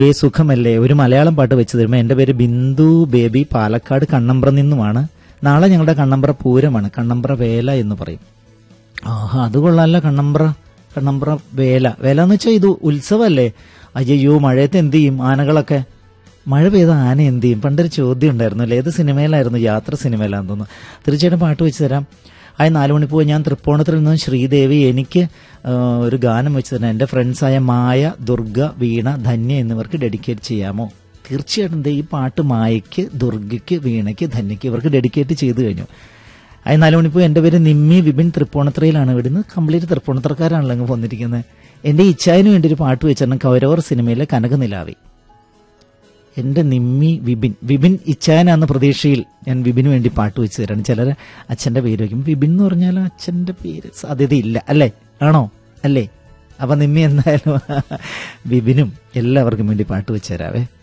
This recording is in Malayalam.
ഏ സുഖമല്ലേ ഒരു മലയാളം പാട്ട് വെച്ച് തരുമ്പോൾ എൻ്റെ പേര് ബിന്ദു ബേബി പാലക്കാട് കണ്ണമ്പ്ര നിന്നുമാണ് നാളെ ഞങ്ങളുടെ കണ്ണമ്പ്ര പൂരമാണ് കണ്ണമ്പ്ര വേല എന്ന് പറയും ആഹാ അത് കൊള്ളാല്ല കണ്ണമ്പ്ര കണ്ണമ്പ്ര വേല വേല എന്ന് വെച്ചാൽ ഇത് ഉത്സവമല്ലേ അയ്യോ മഴയത്ത് എന്ത് ചെയ്യും ആനകളൊക്കെ മഴ പെയ്ത ആന എന്ത് ചെയ്യും പണ്ടൊരു ചോദ്യം ഉണ്ടായിരുന്നു അല്ലേ ഏത് സിനിമയിലായിരുന്നു യാത്ര സിനിമയിലാന്ന് തോന്നുന്നു തീർച്ചയായിട്ടും പാട്ട് വെച്ച് തരാം ആയ നാലു മണി പോയി ഞാൻ തൃപ്പൂണിത്തിൽ നിന്നും ശ്രീദേവി എനിക്ക് ആ, ഒരു ഗാനം വെച്ച് തരാം എൻ്റെ ഫ്രണ്ട്സായ മായ ദുർഗ വീണ ധന്യ എന്നിവർക്ക് ഡെഡിക്കേറ്റ് ചെയ്യാമോ തീർച്ചയായിട്ടും ദേ ഈ പാട്ട് മായയ്ക്ക് ദുർഗയ്ക്ക് വീണയ്ക്ക് ധന്യയ്ക്ക് ഇവർക്ക് ഡെഡിക്കേറ്റ് ചെയ്തു കഴിഞ്ഞു അത് നാല് മണിപ്പോ എൻ്റെ പേര് നിമ്മി വിപിൻ തൃപ്പൂണിത്തറയിലാണ് ഇവിടുന്ന് കംപ്ലീറ്റ് തൃപ്പൂണിത്തറക്കാരാണല്ലോ അങ്ങ് വന്നിരിക്കുന്നത് എൻ്റെ ഇച്ഛായന് വേണ്ടി ഒരു പാട്ട് വെച്ചിരുന്നു കൗരവർ സിനിമയിലെ കനകനിലാവി എൻ്റെ നിമ്മി വിപിൻ വിപിൻ ഇച്ഛായനാന്ന പ്രതീക്ഷയിൽ ഞാൻ വിപിന് വേണ്ടി പാട്ട് വെച്ച് തരാണ് ചിലർ അച്ഛൻ്റെ പേര് വയ്ക്കും വിപിൻ എന്ന് പറഞ്ഞാൽ അച്ഛൻ്റെ പേര് സാധ്യതയില്ല അല്ലേ ആണോ അല്ലേ അപ്പം നിമ്മി എന്തായാലും വിപിനും എല്ലാവർക്കും വേണ്ടി പാട്ട് വെച്ച് തരാവേ